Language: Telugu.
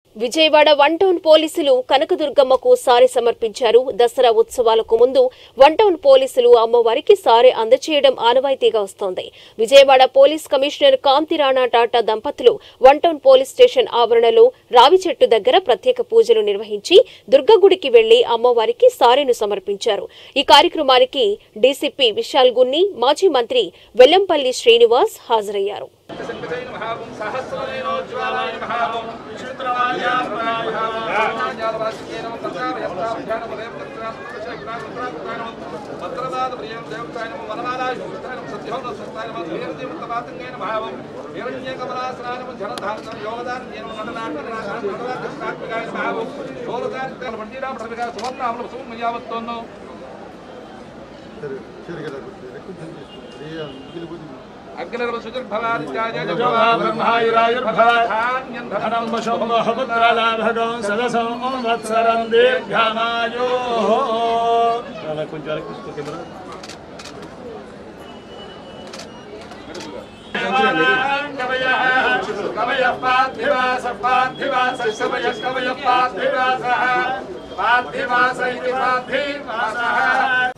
విజయవాడ వన్ టౌన్ పోలీసులు కనకదుర్గమ్మకు సారె సమర్పించారు దసరా ఉత్సవాలకు ముందు వన్ టౌన్ పోలీసులు అమ్మవారికి సారె అందచేయడం ఆనవాయితీగా వస్తోంది విజయవాడ పోలీస్ కమిషనర్ కాంతి రాణా టాటా దంపతులు వన్ టౌన్ పోలీస్ స్టేషన్ ఆవరణలో రావి చెట్టు దగ్గర ప్రత్యేక పూజలు నిర్వహించి దుర్గగుడికి వెళ్లి అమ్మవారికి సారెను సమర్పించారు ఈ కార్యక్రమానికి డీసీపీ విశాల్ గున్ని మాజీ మంత్రి వెల్లంపల్లి శ్రీనివాస్ హాజరయ్యారు సంకటైన మహావం సహస్రనయనోజ్వాలాయ మహావం విచిత్రమాల్యాయ మహావం జ్ఞానవాసికేన మంత్రాభయస్తాభ్యాన ఉదయం తత్రాత్మకశైక్రాత్మకృతానం మంత్రవాద ప్రియం దేవతాయనం వనమాలాయ శుద్ధానం సత్యోన సత్తాయనం వీరదేవతపాతంగేన మహావం హిరణ్యకమలాసనానం ధనధారణం యోగదానం జనం నటనాటకనాశనం భగవాత్మకాయ మహావం శోరదారిత్యాల మండిరామ ప్రవిగా సువర్ణామల సుమయావత్తోన్నో సరే సరే కదా కొంచెం తీసుకోండి ఏ మిగిలిపోతుంది అగ్నిర్వ సుజర్భవాదిత్యాయ సంవత్సరం దీర్ఘమాయో కొంచెం కవయ పార్థివాస పార్థివాస కవయ కవయ పార్థివాస పార్థివాస ఇది పార్థివాస